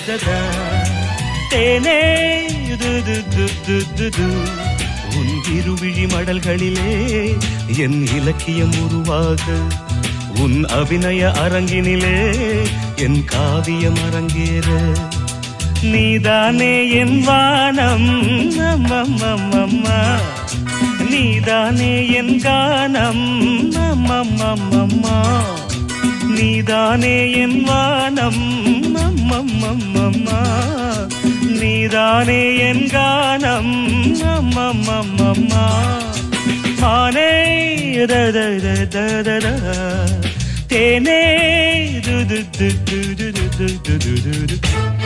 தததததததா. தேனே து து து து து து. உன் இருவிழி மடல்களிலே என் இலக்கியம் உருவாக உன் அபிநய அரங்கினிலே என் காவியம் அரங்கேற நீதானே என் வானம் அம்மம்மம்மம்மா நீதானே என் கானம் அம்மம்மம்மம்மா நீதானே என் வானம் அம்மம்மம்மம்மா நீதானே என் கானம் அம்மம்மம்மம்மா மானே ததததததா. தேனே து து து து து து து து து து.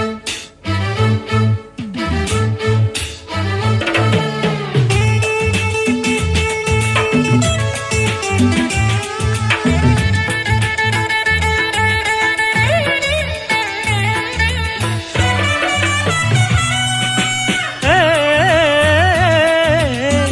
ஏய்.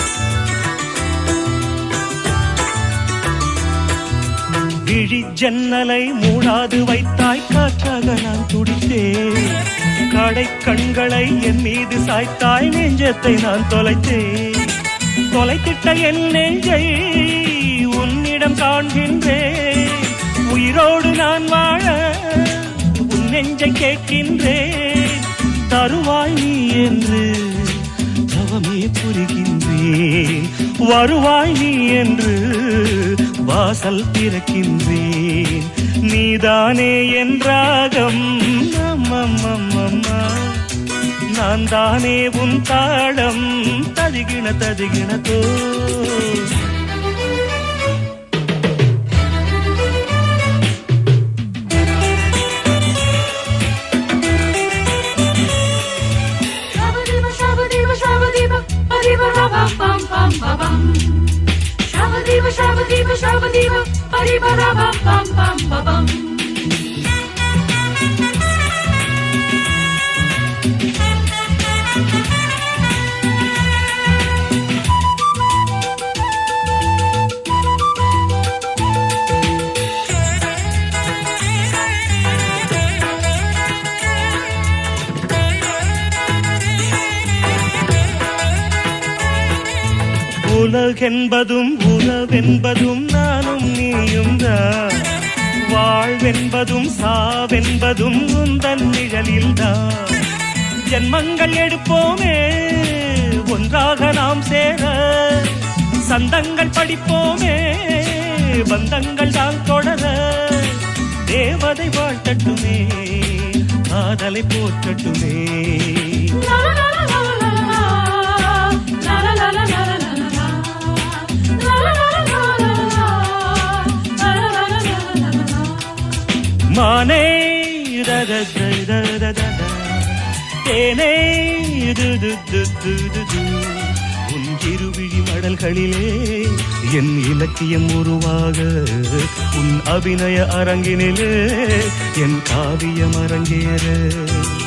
விழி ஜன்னலை மூடாது வைத்தாய் காற்றாக நான் துடித்தேன் கடை கண்களை என் மீது சாய்த்தாய் நெஞ்சத்தை நான் தொலைத்தேன் தொலைத்திட்ட என் நெஞ்சை உன்னிடம் காண்கின்றேன் உயிரோடு நான் வாழ உன் நெஞ்சை கேட்கின்றேன் தருவாய் நீ என்று தவமே புரிகின்றேன் வருவாய் நீ என்று வாசல் திறக்கின்றேன் நீதானே என் ராகம் அம்மம்மம்மம்மா நான் தானே உன் தாளம் ததிகின ததிகின தோ Shabba-dibba, shabba-dibba, shabba-dibba, ba-dibba, ra-bam-bam-bam-ba-bam. Shabba-dibba, shabba-dibba, shabba-dibba, ba-dibba, ra-bam-bam-bam-ba-bam. உலகென்பதும் உறவென்பதும் நானும் நீயும் தான் வாழ்வென்பதும் சாவென்பதும் உந்தன் நிழலில்தான் ஜென்மங்கள் எடுப்போமே ஒன்றாக நாம் சேர சந்தங்கள் படிப்போமே பந்தங்கள் தான் தொடர தேவதை வாழ்த்தட்டுமே காதலை போற்றட்டுமே La la la la la la la la. La la la la la la la la la. La la la la la la la la. La la la la la la la la. மானே ரததததததா. தேனே து து து து து து. உன் இருவிழி மடல்களிலே என் இலக்கியம் உருவாக உன் அபிநய அரங்கினிலே என் காவியம் அரங்கேற